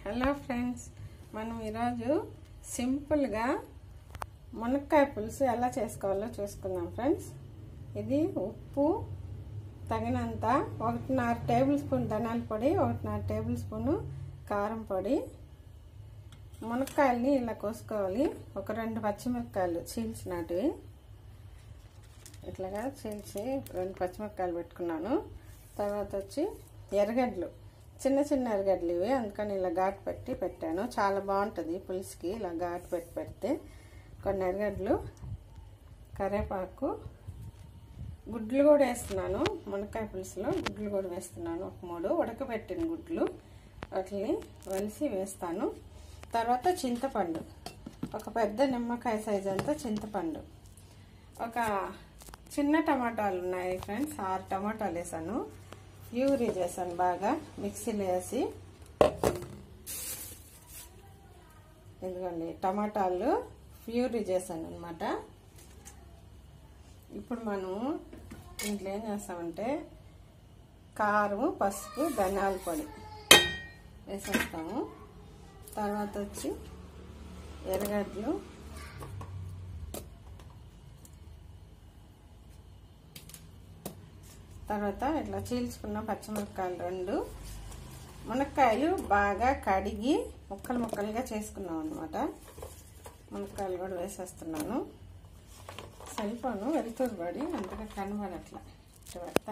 hello friends మనం ఈరోజు సింపుల్గా మునక్కాయ పులుసు ఎలా చేసుకోవాలో చూసుకుందాం ఫ్రెండ్స్ ఇది ఉప్పు తగినంత ఒకటిన్నర టేబుల్ స్పూన్ ధనాల పొడి ఒకటిన్నర టేబుల్ స్పూను కారం పొడి మునక్కాయలని ఇలా కోసుకోవాలి ఒక రెండు పచ్చిమిరపకాయలు చీల్చినటివి ఇట్లాగా చీల్చి రెండు పచ్చిమిరపకాయలు పెట్టుకున్నాను తర్వాత వచ్చి ఎర్రగడ్డలు చిన్న చిన్న ఎర్రగడ్డలు ఇవి అందుకని ఇలా ఘాటు పెట్టి పెట్టాను చాలా బాగుంటుంది పులుసుకి ఇలా ఘాటు పెట్టి పెడితే కొన్ని ఎర్రగడ్డలు కరివేపాకు గుడ్లు కూడా వేస్తున్నాను మునక్కాయ పులుసులో గుడ్లు కూడా వేస్తున్నాను ఒక మూడు ఉడకబెట్టిన గుడ్లు వాటిని వలిసి వేస్తాను తర్వాత చింతపండు ఒక పెద్ద నిమ్మకాయ సైజ్ అంతా చింతపండు ఒక చిన్న టమాటాలు ఉన్నాయి ఫ్రెండ్స్ ఆరు టమాటాలు వేసాను ప్యూరీ చేశాను బాగా మిక్సీలో వేసి ఇదిగోండి టమాటాలు ప్యూరీ చేశాను అనమాట ఇప్పుడు మనం ఇంట్లో ఏం చేస్తామంటే కారం పసుపు ధనియాల పొడి వేసేస్తాము తర్వాత వచ్చి ఎర్రగడ్డలు తర్వాత ఇట్లా చీల్చుకున్న పచ్చిమిరపకాయలు రెండు మునక్కాయలు బాగా కడిగి ముక్కలు ముక్కలుగా చేసుకున్నాం అనమాట మునక్కాయలు కూడా వేసేస్తున్నాను సరిపోను వెళ్తుంది పడి అంతగా కనబడట్లా ఇటు పెడతా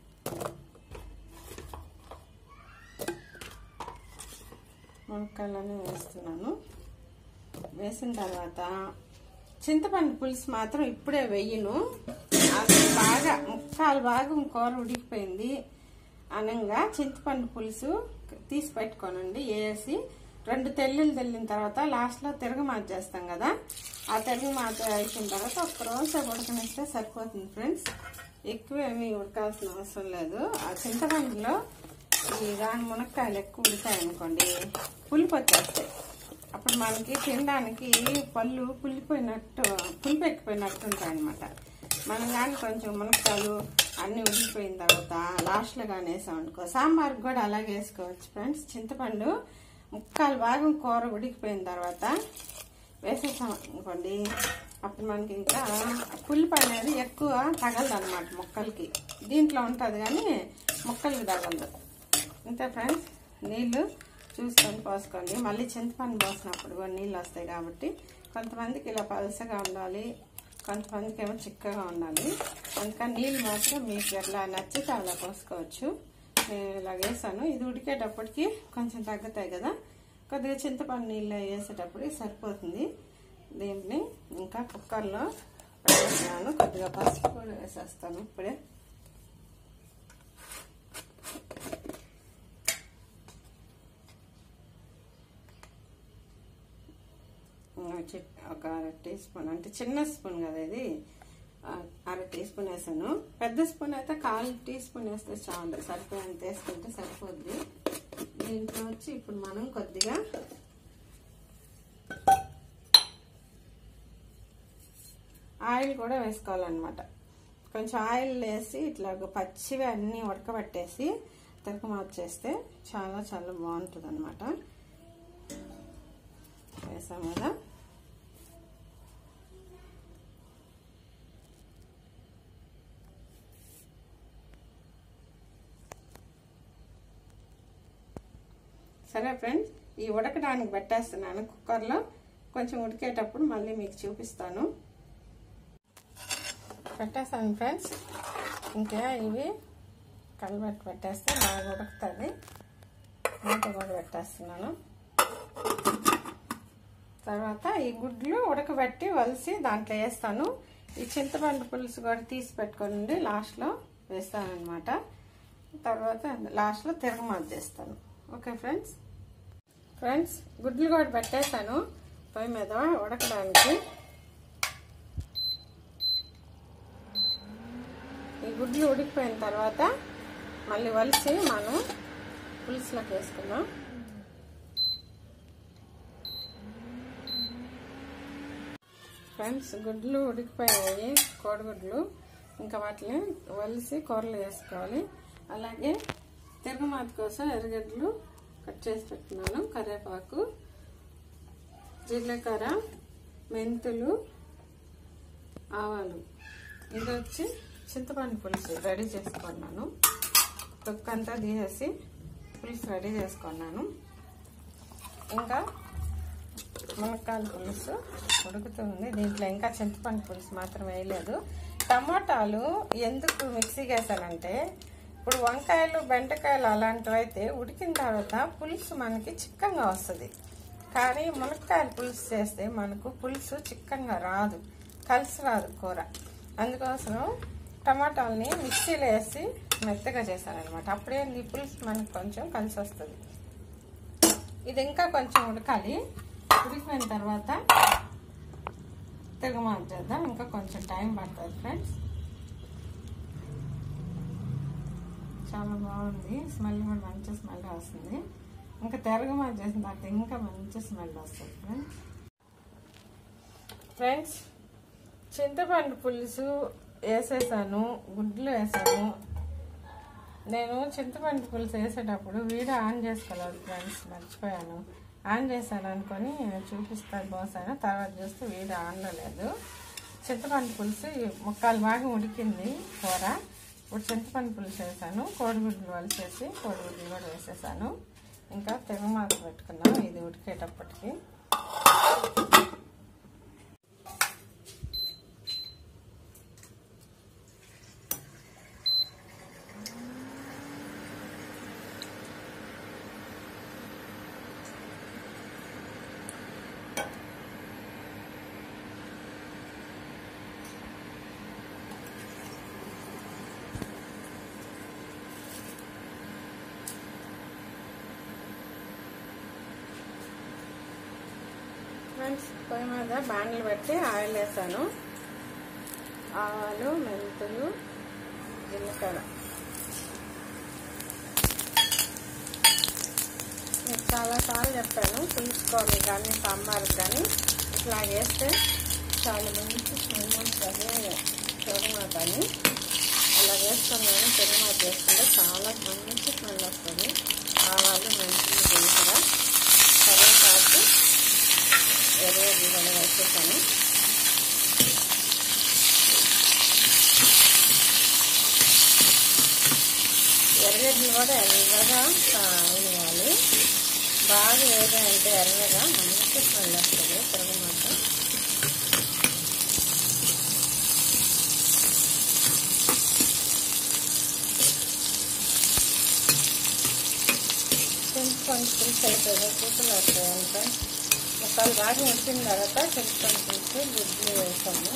మునక్కాయలన్నీ వేస్తున్నాను వేసిన తర్వాత చింతపండు పులుసు మాత్రం ఇప్పుడే వెయ్యను అది బాగా ముక్కాలు భాగం కూర ఉడికిపోయింది అనంగా చింతపండు పులుసు తీసి పెట్టుకోనండి వేసి రెండు తెల్లులు తెల్లిన తర్వాత లాస్ట్లో తిరగమాత చేస్తాం కదా ఆ తిరగమాత అయిపోయిన తర్వాత ఒక్క రోజు ఉడకనిస్తే సరిపోతుంది ఫ్రెండ్స్ ఎక్కువ ఏమీ ఉడకాల్సిన అవసరం లేదు ఆ చింతపండులో ఈ దాని మునక్కాయలు ఎక్కువ ఉడికాయి అనుకోండి పులుపు వచ్చేస్తాయి అప్పుడు మనకి తినడానికి పళ్ళు పులిపోయినట్టు పులుపు ఎక్కిపోయినట్టు ఉంటాయి అనమాట మనం కానీ కొంచెం మునక్కాయలు అన్నీ ఉడికిపోయిన తర్వాత లాస్ట్లో కానీ వేసాం అనుకో సాంబార్కి కూడా అలాగే వేసుకోవచ్చు ఫ్రెండ్స్ చింతపండు ముక్కాలు భాగం కూర ఉడికిపోయిన తర్వాత వేసేసాం అనుకోండి అప్పుడు మనకి ఇంకా పులుపు అనేది ఎక్కువ తగలదు అనమాట ముక్కలకి దీంట్లో ఉంటుంది కానీ ముక్కలకి తగలదు అంతే ఫ్రెండ్స్ నీళ్ళు చూసుకొని పోసుకోండి మళ్ళీ చింతపండు పోసినప్పుడు కూడా నీళ్ళు వస్తాయి కాబట్టి కొంతమందికి ఇలా పలసగా ఉండాలి కొంతమందికి ఏమో చిక్కగా ఉండాలి అందుకని నీళ్ళు మాత్రం మీకు ఎట్లా నచ్చితే అలా పోసుకోవచ్చు నేను ఇలా వేసాను ఇది ఉడికేటప్పటికి కొంచెం తగ్గుతాయి కదా కొద్దిగా చింతపండు నీళ్ళు వేసేటప్పుడు సరిపోతుంది దీన్ని ఇంకా కుక్కర్లో పెట్టేస్తున్నాను కొద్దిగా పసుపు కూడా వేసేస్తాను ఇప్పుడే ఒక అర టీ స్పూన్ అంటే చిన్న స్పూన్ కదా ఇది అర టీ స్పూన్ వేసాను పెద్ద స్పూన్ అయితే కాలు టీ స్పూన్ వేస్తే చాలు సరిపోయేంత వేసుకుంటే సరిపోద్ది దీంట్లో వచ్చి ఇప్పుడు మనం కొద్దిగా ఆయిల్ కూడా వేసుకోవాలన్నమాట కొంచెం ఆయిల్ వేసి ఇట్లా పచ్చివి అన్నీ ఉడకబెట్టేసి తిరగమాత చేస్తే చాలా చాలా బాగుంటుంది అనమాట వేసాం కదా సరే ఫ్రెండ్స్ ఈ ఉడకడానికి పెట్టేస్తున్నాను కుక్కర్లో కొంచెం ఉడికేటప్పుడు మళ్ళీ మీకు చూపిస్తాను పెట్టేస్తాను ఫ్రెండ్స్ ఇంకా ఇవి కలబెట్టి పెట్టేస్తే బాగా ఉడుకుతుంది మూత కూడా పెట్టేస్తున్నాను తర్వాత ఈ గుడ్లు ఉడకబెట్టి వలిసి దాంట్లో వేస్తాను ఈ చింతపండు పులుసు కూడా తీసి పెట్టుకోండి లాస్ట్లో వేస్తానమాట తర్వాత లాస్ట్లో తిరగమాత చేస్తాను ఓకే ఫ్రెండ్స్ ఫ్రెండ్స్ గుడ్లు కూడా పెట్టేశాను పొయ్యి మీద ఉడకడానికి ఈ గుడ్లు ఉడికిపోయిన తర్వాత మళ్ళీ వలిసి మనం పులుసులోకి వేసుకుందాం ఫ్రెండ్స్ గుడ్లు ఉడికిపోయాయి కోడిగుడ్లు ఇంకా వాటిని వలిసి కూరలు వేసుకోవాలి అలాగే తిరగమాత కోసం ఎర్రగడ్డలు కట్ చేసి పెట్టుకున్నాను కరివేపాకు జీలకర్ర మెంతులు ఆవాలు ఇది వచ్చి చింతపండు పులుసు రెడీ చేసుకున్నాను తొక్కంతా తీసేసి పులుసు రెడీ చేసుకున్నాను ఇంకా మునక్కాయల పులుసు ఉడుకుతుంది దీంట్లో ఇంకా చింతపండు పులుసు మాత్రం వేయలేదు టమాటాలు ఎందుకు మిక్సీకి వేసానంటే ఇప్పుడు వంకాయలు బెండకాయలు అలాంటివి అయితే ఉడికిన తర్వాత పులుసు మనకి చిక్కంగా వస్తుంది కానీ మునక్కాయల పులుసు చేస్తే మనకు పులుసు చిక్కంగా రాదు కలిసి రాదు కూర అందుకోసం టమాటాలని మిక్సీలో వేసి మెత్తగా చేశాను అనమాట అప్పుడే ఈ పులుసు మనకు కొంచెం కలిసి వస్తుంది ఇది ఇంకా కొంచెం ఉడకాలి ఉడికిన తర్వాత తిరగమాత చేద్దాం ఇంకా కొంచెం టైం పడుతుంది ఫ్రెండ్స్ చాలా బాగుంది స్మెల్ కూడా మంచి స్మెల్ వస్తుంది ఇంకా తిరగమాత చేసిన తర్వాత ఇంకా మంచి స్మెల్ వస్తుంది ఫ్రెండ్స్ ఫ్రెండ్స్ చింతపండు పులుసు వేసేసాను గుడ్లు వేసాను నేను చింతపండు పులుసు వేసేటప్పుడు వీడియో ఆన్ చేసుకోలేదు ఫ్రెండ్స్ మర్చిపోయాను ఆన్ చేశాను అనుకొని చూపిస్తాను పోసాను తర్వాత చూస్తే వీడియో ఆన్లో లేదు చింతపండు పులుసు ముక్కాలు బాగా ఉడికింది కూర ఇప్పుడు చింతపండు పులుసు వేసాను కోడిగుడ్లు వలిసేసి కోడిగుడ్లు కూడా వేసేసాను ఇంకా తెగమాత పెట్టుకున్నాం ఇది ఉడికేటప్పటికి ఫ్రెండ్స్ పొయ్యి మీద బాండ్లు పెట్టి ఆయిల్ వేసాను ఆవాలు మెంతులు జీలకర్ర మీకు చాలాసార్లు చెప్పాను పులుసుకోవాలి కానీ సాంబార్ కానీ ఇట్లా వేస్తే చాలా మంచి స్మెల్ వస్తుంది తిరుమాతని అలా వేస్తాం కానీ తిరుమాత వేసుకుంటే చాలా మంచి స్మెల్ వస్తుంది ఆవాలు మెంతులు జీలకర్ర కరివేపాకు ఎర్రగడ్డలు కూడా వేసేసాను ఎర్రగడ్డలు కూడా ఎర్రగా వేయాలి బాగా వేగాయంటే ఎర్రగా మంచి స్మెల్ వస్తుంది తిరగమాట చింతపండు పులుసు అయిపోయింది కూతులు వస్తాయి అంటే ముక్కలు బాగా వచ్చిన తర్వాత చింతపండు పులుసు గుడ్లు వేసాము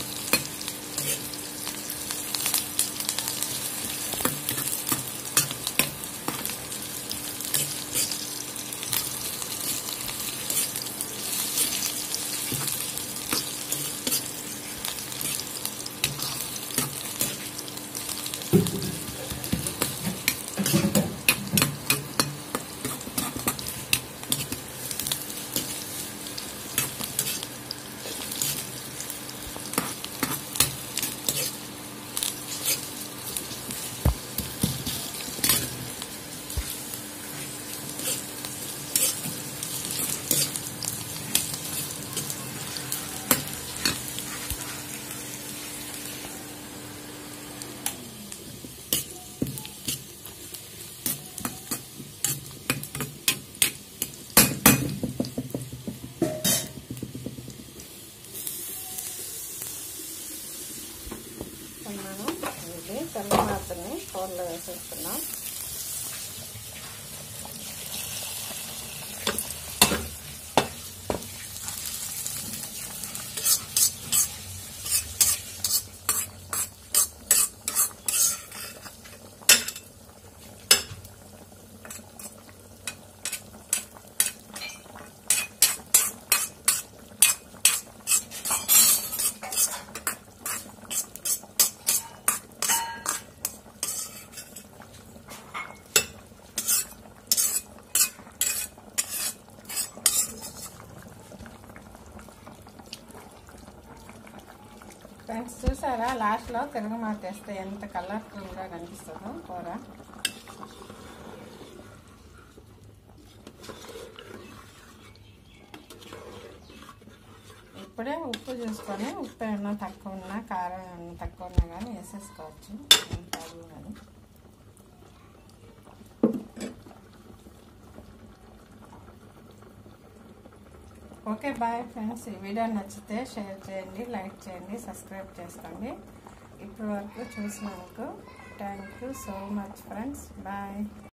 ఉన్నాను ఇది తెల్లమాతని కూరలో వేసేస్తున్నాం ఫ్రెండ్స్ చూసారా లాస్ట్లో తిరగమాత వేస్తే ఎంత కలర్ఫుల్గా కనిపిస్తుందో కూర ఇప్పుడే ఉప్పు చూసుకొని ఉప్పు ఏమన్నా తక్కువ ఉన్నా కారం ఏమన్నా తక్కువ ఉన్నా కానీ వేసేసుకోవచ్చు ఏం ప్రాబ్లం అది ఓకే బాయ్ ఫ్రెండ్స్ ఈ వీడియో నచ్చితే షేర్ చేయండి లైక్ చేయండి సబ్స్క్రైబ్ చేసుకోండి ఇప్పటి వరకు చూసినందుకు thank you so much friends bye